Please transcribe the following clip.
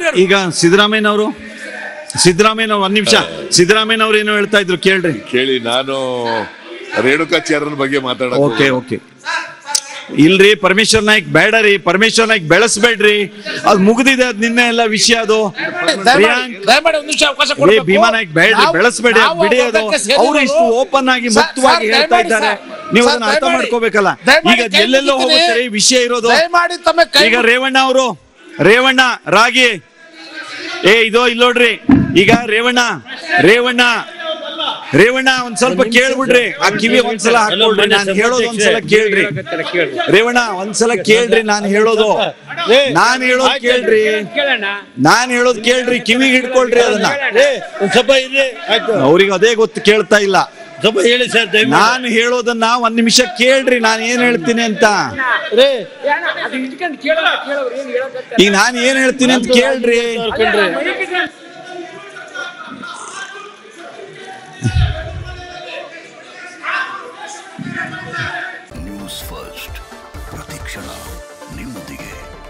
ಈಗ ಸಿದ್ದರಾಮಯ್ಯನವರು ಸಿದ್ದರಾಮಯ್ಯನವ್ರು ಒಂದ್ ನಿಮಿಷ ಸಿದ್ದರಾಮಯ್ಯನವ್ರು ಏನೋ ಹೇಳ್ತಾ ಇದ್ರು ಕೇಳ್ರಿ ಕೇಳಿ ನಾನು ರೇಣುಕಾಚಾರ್ಯನ ಬಗ್ಗೆ ಮಾತಾಡಕ್ ಓಕೆ ಓಕೆ ಇಲ್ರಿ ಪರಮೇಶ್ವರ್ ನಾಯ್ಕ್ ಬೇಡ ರೀ ಪರಮೇಶ್ವರ್ ನಾಯ್ಕ್ ಬೆಳೆಸ್ಬೇಡ್ರಿ ಅದ್ ಮುಗ್ದಿದೆ ಅದ್ ನಿನ್ನೆ ಎಲ್ಲ ವಿಷಯ ಅದು ಪ್ರಿಯಾಂಕ್ ದಯಮಾಡಿ ಒಂದು ನಿಮಿಷ ಅವಕಾಶ ಏ ಕೊಡ್ಬೇಕು. ಭೀಮಾ ನಾಯ್ಕ್ ಬೇಡ್ರಿ ನಾವು- ಬೆಳೆಸ್ಬೇಡಿ ಅದ್ ನಾವು ಬಿಡಿ ಅದು ಒಬ್ಬಕ್ಕೆ ಸೇರಿದವರು- ಅವ್ರು ಇಷ್ಟು ಓಪನ್ ಆಗಿ ಸರ್, ಮುಕ್ತವಾಗಿ ಸರ್, ಹೇಳ್ತಾ ದಯಮಾಡಿ ಇದ್ದಾರೆ ಸರ್. ನೀವು ಸರ್, ಅದನ್ನ ಅರ್ಥ ದಯಮಾಡಿ- ಮಾಡ್ಕೋಬೇಕಲ್ಲ ದಯಮಾಡಿ ಈಗ ಕೈ ಎಲ್ಲೆಲ್ಲೋ ಮುಗಿತೀನಿ. ಹೋಗುತ್ತೆ ಈ ವಿಷಯ ಇರೋದು ದಯಮಾಡಿ ತಮ್ಮ ಕೈ ಈಗ ರೇವಣ್ಣ ಅವರು ರೇವಣ್ಣ ರಾಗಿ ಏ ಇದು ಇಲ್ಲಿ ನೋಡ್ರಿ ಈಗ ರೇವಣ್ಣ ರೇವಣ್ಣ ರೇವಣ್ಣ ಒಂದ್ ಸ್ವಲ್ಪ ಕೇಳ್ಬಿಡ್ರಿ ಆ ಕಿವಿ ಒಂದ್ಸಲ ಹಾಕೊಳ್ರಿ ನಾನು ಹೇಳೋದು ಒಂದ್ಸಲ ಕೇಳ್ರಿ ರೇವಣ್ಣ ಒಂದ್ಸಲ ಕೇಳ್ರಿ ನಾನು ಹೇಳೋದು ನಾನ್ ಹೇಳೋದು ಕೇಳ್ರಿ ನಾನ್ ಹೇಳೋದು ಕೇಳ್ರಿ ಕಿವಿಗೆ ಹಿಡ್ಕೊಳ್ರಿ ಅದನ್ನ ಒಂದ್ ಸ್ವಲ್ಪ ಇರ್ರಿ ಆಯ್ತು ಅವ್ರಿಗೆ ಅದೇ ಗೊತ್ತು ಕೇಳ್ತಾ ಇಲ್ಲ ಸ್ವಲ್ಪ ಹೇಳಿ ಸರ್ ದಯಮಾಡಿ ನಾನು ಹೇಳೋದನ್ನ ಒಂದ್ ನಿಮಿಷ ಕೇಳ್ರಿ ನಾನು ಏನ್ ಹೇಳ್ತೀನಿ ಅಂತ ರೇ ಈಗ ನಾನು ಏನ್ ಹೇಳ್ತೀನಿ ಅಂತ ಕೇಳ್ರಿ ನ್ಯೂಸ್ ಫಸ್ಟ್ ಪ್ರತಿಕ್ಷಣ ನಿಮ್ಮೊಂದಿಗೆ